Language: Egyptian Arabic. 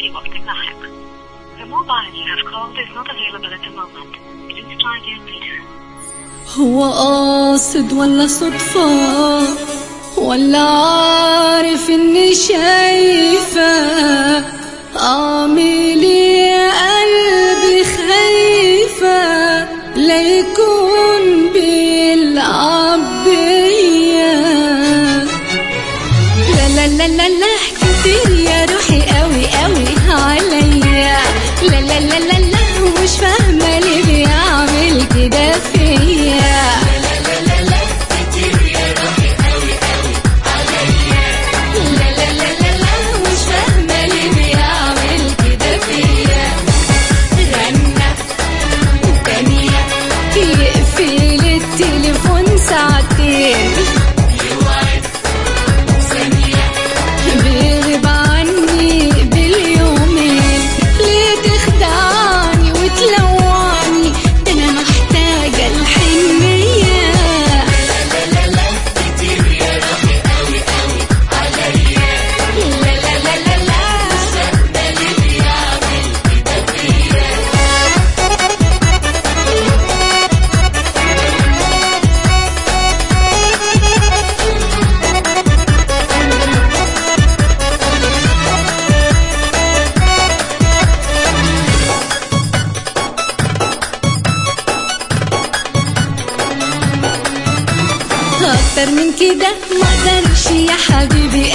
في وقت لاحق. The mobile you have called is not available at the moment. Please try again later. هو قاصد ولا صدفة ولا عارف اني شايفة اعمل ايه يا قلبي خايفة ليكون بيلعب بيا لا لا لا لا لا كتير يا روحي قوي قوي عليا لا لا لا لا لا مش فاهمة ليه بيعمل كده فيا لا لا لا لا لا مش فاهمة ليه بيعمل كده فيا غنى تانية يقفل التليفون ساعتين بيغيب عني باليومين ليه تخدعني وتلوعني ده انا محتاجة الحنية لا لا لا لا لا اكتر من كده ما اقدرش يا حبيبي